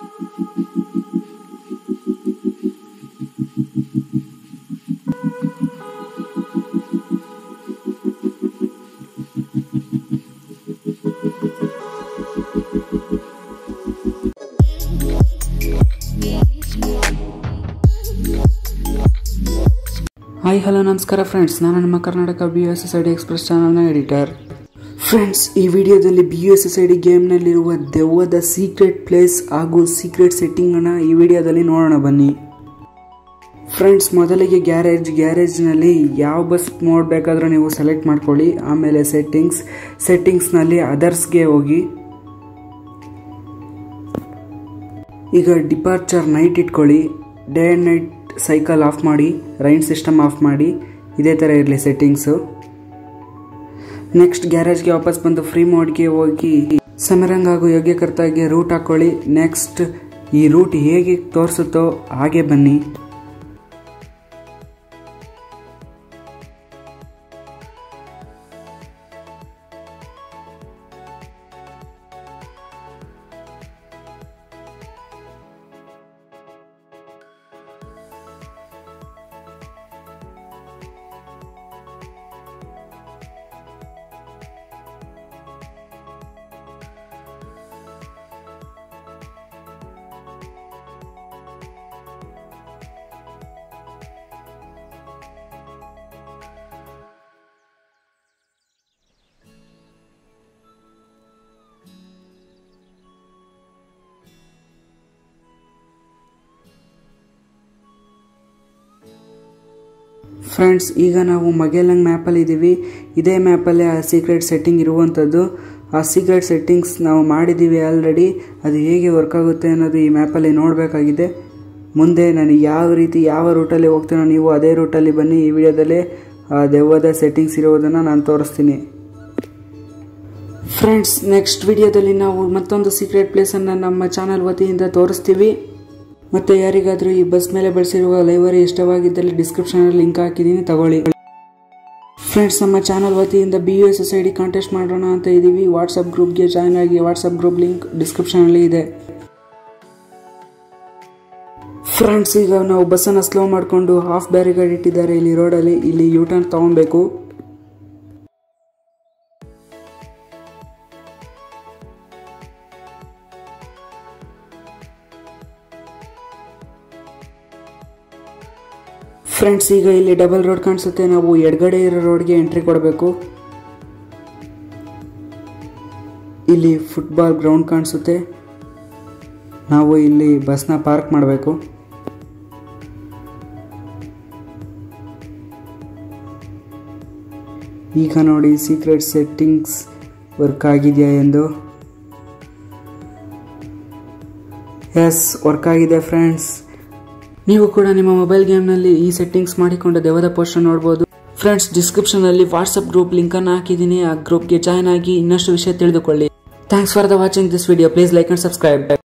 hi hello ನಮಸ್ಕಾರ friends ನಾನು ನಿಮ್ಮ Karnataka B S S I D express ಚಾನಲ್ನ ಎಡಿಟರ್ ಫ್ರೆಂಡ್ಸ್ ಈ ವಿಡಿಯೋದಲ್ಲಿ B S S I D ಗೇಮ್ನಲ್ಲಿರುವ ದೆವ್ವದ ಸೀಕ್ರೆಟ್ ಪ್ಲೇಸ್ ಹಾಗೂ ಸೀಕ್ರೆಟ್ ಸೆಟ್ಟಿಂಗನ್ನು ಈ ವಿಡಿಯೋದಲ್ಲಿ ನೋಡೋಣ ಬನ್ನಿ ಫ್ರೆಂಡ್ಸ್ ಮೊದಲಿಗೆ ಗ್ಯಾರೇಜ್ ಗ್ಯಾರೇಜ್ನಲ್ಲಿ ಯಾವ ಬಸ್ ಮೋಡ್ ಬೇಕಾದರೂ ನೀವು ಸೆಲೆಕ್ಟ್ ಮಾಡ್ಕೊಳ್ಳಿ ಆಮೇಲೆ ಸೆಟ್ಟಿಂಗ್ಸ್ ಸೆಟ್ಟಿಂಗ್ಸ್ನಲ್ಲಿ ಅದರ್ಸ್ಗೆ ಹೋಗಿ ಈಗ ಡಿಪಾರ್ಚರ್ ನೈಟ್ ಇಟ್ಕೊಳ್ಳಿ day and night cycle off ಮಾಡಿ ರೈನ್ ಸಿಸ್ಟಮ್ ಆಫ್ ಮಾಡಿ ಇದೇ ಥರ ಇರಲಿ ಸೆಟ್ಟಿಂಗ್ಸು ನೆಕ್ಸ್ಟ್ ಗ್ಯಾರೇಜ್ಗೆ ವಾಪಸ್ ಬಂದು ಫ್ರೀ ಮೋಡ್ಗೆ ಹೋಗಿ ಸಮರಂಗ್ ಹಾಗೂ ಯೋಗ್ಯಕರ್ತಾಗೆ ರೂಟ್ ಹಾಕ್ಕೊಳ್ಳಿ ನೆಕ್ಸ್ಟ್ ಈ ರೂಟ್ ಹೇಗೆ ತೋರಿಸುತ್ತೋ ಹಾಗೆ ಬನ್ನಿ ಫ್ರೆಂಡ್ಸ್ ಈಗ ನಾವು ಮಗೆಲಂಗ್ ಮ್ಯಾಪಲ್ಲಿ ಇದ್ದೀವಿ ಇದೇ ಮ್ಯಾಪಲ್ಲೇ ಆ ಸೀಕ್ರೆಟ್ ಸೆಟ್ಟಿಂಗ್ ಇರುವಂಥದ್ದು ಆ ಸೀಕ್ರೆಟ್ ಸೆಟ್ಟಿಂಗ್ಸ್ ನಾವು ಮಾಡಿದ್ದೀವಿ ಆಲ್ರೆಡಿ ಅದು ಹೇಗೆ ವರ್ಕ್ ಆಗುತ್ತೆ ಅನ್ನೋದು ಈ ಮ್ಯಾಪಲ್ಲಿ ನೋಡಬೇಕಾಗಿದೆ ಮುಂದೆ ನಾನು ಯಾವ ರೀತಿ ಯಾವ ರೂಟಲ್ಲಿ ಹೋಗ್ತೀನೋ ನೀವು ಅದೇ ರೂಟಲ್ಲಿ ಬನ್ನಿ ಈ ವಿಡಿಯೋದಲ್ಲಿ ಆ ದೆವ್ವದ ಸೆಟ್ಟಿಂಗ್ಸ್ ಇರೋದನ್ನು ನಾನು ತೋರಿಸ್ತೀನಿ ಫ್ರೆಂಡ್ಸ್ ನೆಕ್ಸ್ಟ್ ವಿಡಿಯೋದಲ್ಲಿ ನಾವು ಮತ್ತೊಂದು ಸೀಕ್ರೆಟ್ ಪ್ಲೇಸನ್ನು ನಮ್ಮ ಚಾನಲ್ ವತಿಯಿಂದ ತೋರಿಸ್ತೀವಿ ಮತ್ತು ಯಾರಿಗಾದರೂ ಈ ಬಸ್ ಮೇಲೆ ಬಳಸಿರುವ ಲೈವರಿ ಇಷ್ಟವಾಗಿದ್ದಲ್ಲಿ ಡಿಸ್ಕ್ರಿಪ್ಷನಲ್ಲಿ ಲಿಂಕ್ ಹಾಕಿದ್ದೀನಿ ತಗೊಳ್ಳಿ ಫ್ರೆಂಡ್ಸ್ ನಮ್ಮ ಚಾನಲ್ ವತಿಯಿಂದ B U S S I D contest ಮಾಡೋಣ ಅಂತ ಇದ್ದೀವಿ ವಾಟ್ಸಪ್ ಗ್ರೂಪ್ಗೆ ಜಾಯ್ನ್ ಆಗಿ ವಾಟ್ಸಪ್ ಗ್ರೂಪ್ ಲಿಂಕ್ ಡಿಸ್ಕ್ರಿಪ್ಷನಲ್ಲಿ ಇದೆ ಫ್ರೆಂಡ್ಸ್ ಈಗ ನಾವು ಬಸ್ಸನ್ನು ಸ್ಲೋ ಮಾಡಿಕೊಂಡು ಹಾಫ್ ಬ್ಯಾರಿಗೇಡ್ ಇಟ್ಟಿದ್ದಾರೆ ಇಲ್ಲಿ ರೋಡಲ್ಲಿ ಇಲ್ಲಿ ಯೂ ಟರ್ನ್ ತೊಗೊಬೇಕು ಫ್ರೆಂಡ್ಸ್ ಈಗ ಇಲ್ಲಿ ಡಬಲ್ ರೋಡ್ ಕಾಣಿಸುತ್ತೆ ನಾವು ಎಡಗಡೆ ಇರೋ ರೋಡ್ಗೆ ಎಂಟ್ರಿ ಕೊಡಬೇಕು ಇಲ್ಲಿ ಫುಟ್ಬಾಲ್ ಗ್ರೌಂಡ್ ಕಾಣಿಸುತ್ತೆ ನಾವು ಇಲ್ಲಿ ಬಸ್ನ ಪಾರ್ಕ್ ಮಾಡಬೇಕು ಈಗ ನೋಡಿ ಸೀಕ್ರೆಟ್ ಸೆಟ್ಟಿಂಗ್ಸ್ ವರ್ಕ್ ಆಗಿದೆಯಾ ಎಂದು ಎಸ್ ವರ್ಕ್ ಆಗಿದೆ ಫ್ರೆಂಡ್ಸ್ ನೀವು ಕೂಡ ನಿಮ್ಮ ಮೊಬೈಲ್ ಗೇಮ್ನಲ್ಲಿ ಈ ಸೆಟ್ಟಿಂಗ್ಸ್ ಮಾಡಿಕೊಂಡು ದೆವ್ವದ ಪೋಸ್ಟರ್ ನೋಡ್ಬೋದು ಫ್ರೆಂಡ್ಸ್ ಡಿಸ್ಕ್ರಿಪ್ಷನಲ್ಲಿ ವಾಟ್ಸಪ್ ಗ್ರೂಪ್ ಲಿಂಕನ್ನು ಹಾಕಿದ್ದೀನಿ ಆ ಗ್ರೂಪ್ಗೆ ಜಾಯ್ನ್ ಆಗಿ ಇನ್ನಷ್ಟು ವಿಷಯ ತಿಳಿದುಕೊಳ್ಳಿ thanks for the watching this video please like and subscribe